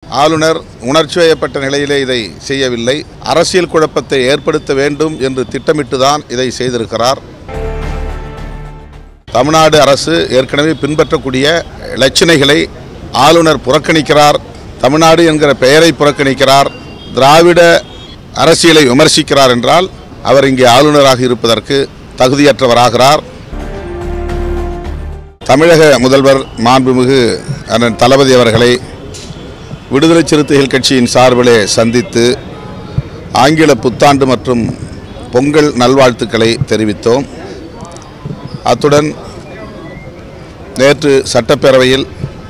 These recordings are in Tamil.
ஆளுநர் உணர்ச்சி வயப்பட்ட நிலையிலே இதை செய்யவில்லை அரசியல் குழப்பத்தை ஏற்படுத்த வேண்டும் என்று திட்டமிட்டுதான் இதை செய்திருக்கிறார் தமிழ்நாடு அரசு ஏற்கனவே பின்பற்றக்கூடிய இலச்சினைகளை ஆளுநர் புறக்கணிக்கிறார் தமிழ்நாடு என்கிற பெயரை புறக்கணிக்கிறார் திராவிட அரசியலை விமர்சிக்கிறார் என்றால் அவர் இங்கே ஆளுநராக இருப்பதற்கு தகுதியற்றவராகிறார் தமிழக முதல்வர் மாண்புமிகு அண்ணன் தளபதி அவர்களை விடுதலை சிறுத்தைகள் கட்சியின் சார்பிலே சந்தித்து ஆங்கில புத்தாண்டு மற்றும் பொங்கல் நல்வாழ்த்துக்களை தெரிவித்தோம் அத்துடன் நேற்று சட்டப்பேரவையில்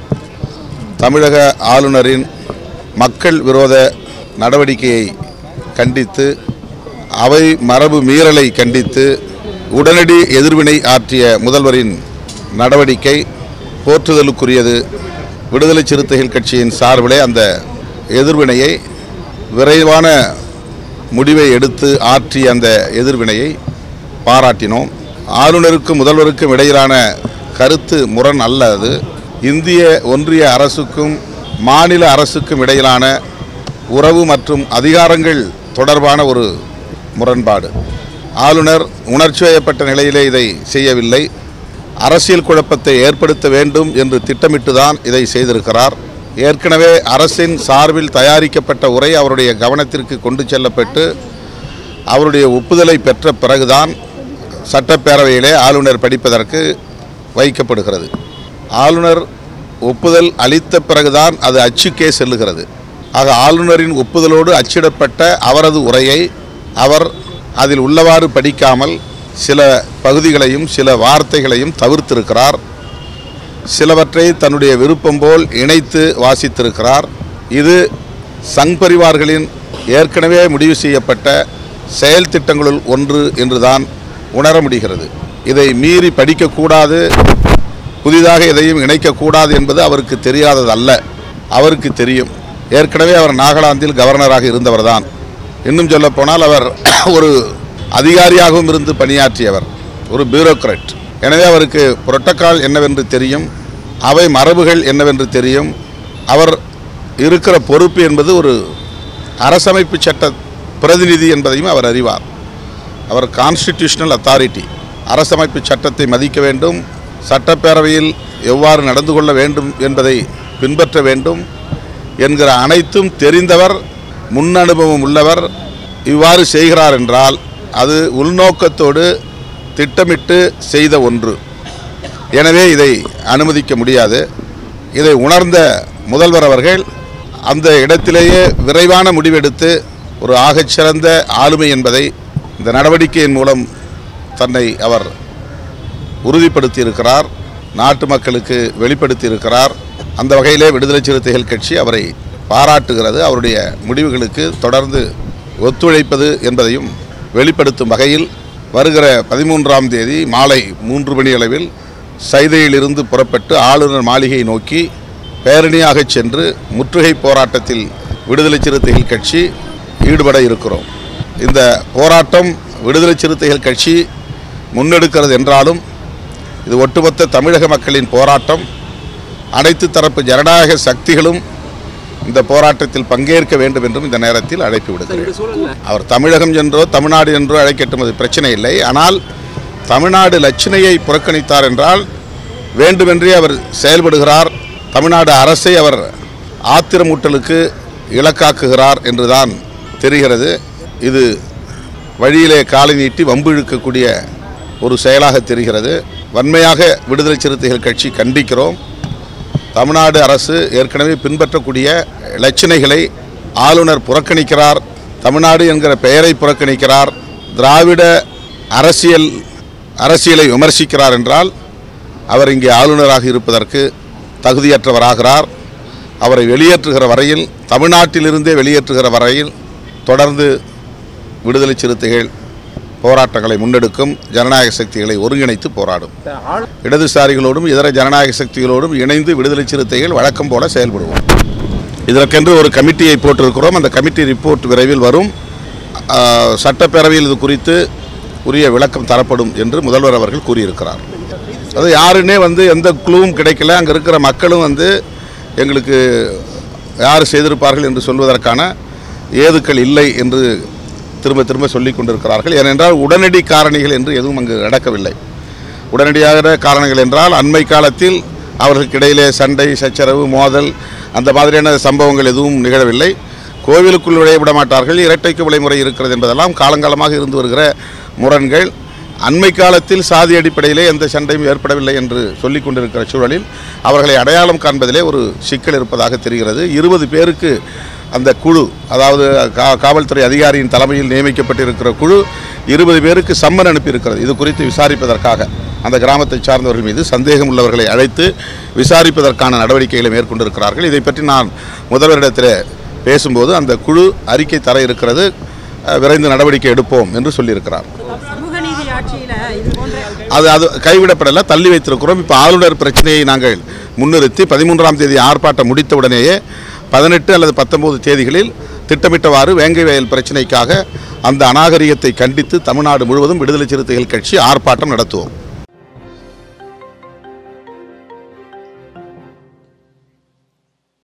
தமிழக ஆளுநரின் மக்கள் விரோத நடவடிக்கையை கண்டித்து அவை மரபு மீறலை கண்டித்து உடனடி எதிர்வினை ஆற்றிய முதல்வரின் நடவடிக்கை போற்றுதலுக்குரியது விடுதலை சிறுத்தைகள் கட்சியின் சார்பிலே அந்த எதிர்வினையை விரைவான முடிவை எடுத்து ஆற்றிய அந்த எதிர்வினையை பாராட்டினோம் ஆளுநருக்கும் முதல்வருக்கும் இடையிலான கருத்து முரண் அல்ல அது இந்திய ஒன்றிய அரசுக்கும் மாநில அரசுக்கும் இடையிலான உறவு மற்றும் அதிகாரங்கள் தொடர்பான ஒரு முரண்பாடு ஆளுநர் உணர்ச்சி வயப்பட்ட நிலையிலே இதை செய்யவில்லை அரசியல் குழப்பத்தை ஏற்படுத்த வேண்டும் என்று திட்டமிட்டுதான் இதை செய்திருக்கிறார் ஏற்கனவே அரசின் சார்பில் தயாரிக்கப்பட்ட உரை அவருடைய கவனத்திற்கு கொண்டு செல்லப்பட்டு அவருடைய ஒப்புதலை பெற்ற பிறகுதான் சட்டப்பேரவையிலே ஆளுநர் படிப்பதற்கு வைக்கப்படுகிறது ஆளுநர் ஒப்புதல் அளித்த பிறகுதான் அது அச்சுக்கே செல்லுகிறது ஆக ஆளுநரின் ஒப்புதலோடு அச்சிடப்பட்ட அவரது உரையை அவர் அதில் உள்ளவாறு படிக்காமல் சில பகுதிகளையும் சில வார்த்தைகளையும் தவிர்த்திருக்கிறார் சிலவற்றை தன்னுடைய விருப்பம் போல் இணைத்து வாசித்திருக்கிறார் இது சங் பரிவார்களின் ஏற்கனவே முடிவு செய்யப்பட்ட செயல் திட்டங்களுள் ஒன்று என்றுதான் உணர முடிகிறது இதை மீறி படிக்கக்கூடாது புதிதாக எதையும் இணைக்கக்கூடாது என்பது அவருக்கு தெரியாதது அல்ல அவருக்கு தெரியும் ஏற்கனவே அவர் நாகாலாந்தில் கவர்னராக இருந்தவர்தான் இன்னும் சொல்லப்போனால் அவர் ஒரு அதிகாரியாகவும் இருந்து பணியாற்றியவர் ஒரு பியூரோக்ராட் எனவே அவருக்கு புரோட்டோக்கால் என்னவென்று தெரியும் அவை மரபுகள் என்னவென்று தெரியும் அவர் இருக்கிற பொறுப்பு என்பது ஒரு அரசமைப்பு சட்ட பிரதிநிதி என்பதையும் அவர் அறிவார் அவர் கான்ஸ்டிடியூஷனல் அத்தாரிட்டி அரசமைப்பு சட்டத்தை மதிக்க வேண்டும் சட்டப்பேரவையில் எவ்வாறு நடந்து கொள்ள வேண்டும் என்பதை பின்பற்ற வேண்டும் என்கிற அனைத்தும் தெரிந்தவர் முன் அனுபவம் உள்ளவர் இவ்வாறு செய்கிறார் என்றால் அது உள்நோக்கத்தோடு திட்டமிட்டு செய்த ஒன்று எனவே இதை அனுமதிக்க முடியாது இதை உணர்ந்த முதல்வர் அவர்கள் அந்த இடத்திலேயே விரைவான முடிவெடுத்து ஒரு ஆகச்சிறந்த ஆளுமை என்பதை இந்த நடவடிக்கையின் மூலம் தன்னை அவர் உறுதிப்படுத்தி இருக்கிறார் நாட்டு மக்களுக்கு வெளிப்படுத்தி இருக்கிறார் அந்த வகையிலே விடுதலை சிறுத்தைகள் கட்சி அவரை பாராட்டுகிறது அவருடைய முடிவுகளுக்கு தொடர்ந்து ஒத்துழைப்பது என்பதையும் வெளிப்படுத்தும் வகையில் வருகிற பதிமூன்றாம் தேதி மாலை மூன்று மணி அளவில் சைதையிலிருந்து புறப்பட்டு ஆளுநர் மாளிகை நோக்கி பேரணியாக சென்று முற்றுகை போராட்டத்தில் விடுதலை சிறுத்தைகள் கட்சி ஈடுபட இருக்கிறோம் இந்த போராட்டம் விடுதலை சிறுத்தைகள் கட்சி முன்னெடுக்கிறது என்றாலும் இது ஒட்டுமொத்த தமிழக மக்களின் போராட்டம் அனைத்து தரப்பு ஜனநாயக சக்திகளும் இந்த போராட்டத்தில் பங்கேற்க வேண்டும் என்றும் இந்த நேரத்தில் அழைப்பு விடுக்கிறேன் அவர் தமிழகம் என்றோ தமிழ்நாடு என்றோ அழைக்கட்டும் அது பிரச்சனை இல்லை ஆனால் தமிழ்நாடு லட்சணையை புறக்கணித்தார் என்றால் வேண்டுமென்றே அவர் செயல்படுகிறார் தமிழ்நாடு அரசை அவர் ஆத்திரமூட்டலுக்கு இலக்காக்குகிறார் என்றுதான் தெரிகிறது இது வழியிலே காலை நீட்டி வம்பு இழுக்கக்கூடிய ஒரு செயலாக தெரிகிறது வன்மையாக விடுதலை சிறுத்தைகள் கட்சி கண்டிக்கிறோம் தமிழ்நாடு அரசு ஏற்கனவே பின்பற்றக்கூடிய இலச்சினைகளை ஆளுநர் புறக்கணிக்கிறார் தமிழ்நாடு என்கிற பெயரை புறக்கணிக்கிறார் திராவிட அரசியல் அரசியலை விமர்சிக்கிறார் என்றால் அவர் இங்கே ஆளுநராக இருப்பதற்கு தகுதியற்றவராகிறார் அவரை வெளியேற்றுகிற வரையில் தமிழ்நாட்டிலிருந்தே வெளியேற்றுகிற வரையில் தொடர்ந்து விடுதலை சிறுத்தைகள் போராட்டங்களை முன்னெடுக்கும் ஜனநாயக சக்திகளை ஒருங்கிணைத்து போராடும் இடதுசாரிகளோடும் இதர ஜனநாயக சக்திகளோடும் இணைந்து விடுதலை சிறுத்தைகள் வழக்கம் போல செயல்படுவோம் இதற்கென்று ஒரு கமிட்டியை போட்டிருக்கிறோம் அந்த கமிட்டி ரிப்போர்ட் விரைவில் வரும் ஆ, சட்டப்பேரவையில் இது குறித்து உரிய விளக்கம் தரப்படும் என்று முதல்வர் அவர்கள் கூறியிருக்கிறார் அது யாருன்னே வந்து எந்த குழுவும் கிடைக்கல அங்கே இருக்கிற மக்களும் வந்து எங்களுக்கு யார் செய்திருப்பார்கள் என்று சொல்வதற்கான ஏதுக்கள் இல்லை என்று திரும்ப திரும்ப சொல்லிக் கொண்டிருக்கிறார்கள் ஏனென்றால் உடனடி காரணிகள் என்று எதுவும் அங்கு நடக்கவில்லை உடனடியாக காரணங்கள் என்றால் அண்மை காலத்தில் அவர்களுக்கு இடையிலே சண்டை சச்சரவு மோதல் அந்த மாதிரியான சம்பவங்கள் எதுவும் நிகழவில்லை கோவிலுக்குள் நுழைய விட மாட்டார்கள் இரட்டைக்கு விளைமுறை இருக்கிறது என்பதெல்லாம் காலங்காலமாக இருந்து வருகிற முரண்கள் அண்மை காலத்தில் சாதி அடிப்படையிலே எந்த சண்டையும் ஏற்படவில்லை என்று சொல்லிக் கொண்டிருக்கிற சூழலில் அவர்களை அடையாளம் காண்பதிலே ஒரு சிக்கல் இருப்பதாக தெரிகிறது இருபது பேருக்கு அந்த குழு அதாவது கா காவல்துறை அதிகாரியின் தலைமையில் நியமிக்கப்பட்டிருக்கிற குழு இருபது பேருக்கு சம்மன் அனுப்பியிருக்கிறது இது குறித்து விசாரிப்பதற்காக அந்த கிராமத்தை சார்ந்தவர்கள் மீது சந்தேகம் உள்ளவர்களை அழைத்து விசாரிப்பதற்கான நடவடிக்கைகளை மேற்கொண்டிருக்கிறார்கள் இதை பற்றி நான் முதல்வரிடத்தில் பேசும்போது அந்த குழு அறிக்கை தர இருக்கிறது அஹ், விரைந்து நடவடிக்கை எடுப்போம் என்று சொல்லியிருக்கிறார் சமூக நீதி ஆட்சியில இது போன்ற அது அது கைவிடப்படலை தள்ளி வைத்திருக்கிறோம் இப்போ ஆளுநர் பிரச்சனையை நாங்கள் முன்னிறுத்தி பதிமூன்றாம் தேதி ஆர்ப்பாட்டம் முடித்த உடனேயே பதினெட்டு அல்லது பத்தொன்பது தேதிகளில் திட்டமிட்டவாறு வேங்கை வயல் பிரச்சனைக்காக அந்த அநாகரிகத்தை கண்டித்து தமிழ்நாடு முழுவதும் விடுதலை சிறுத்தைகள் கட்சி ஆர்ப்பாட்டம் நடத்துவோம்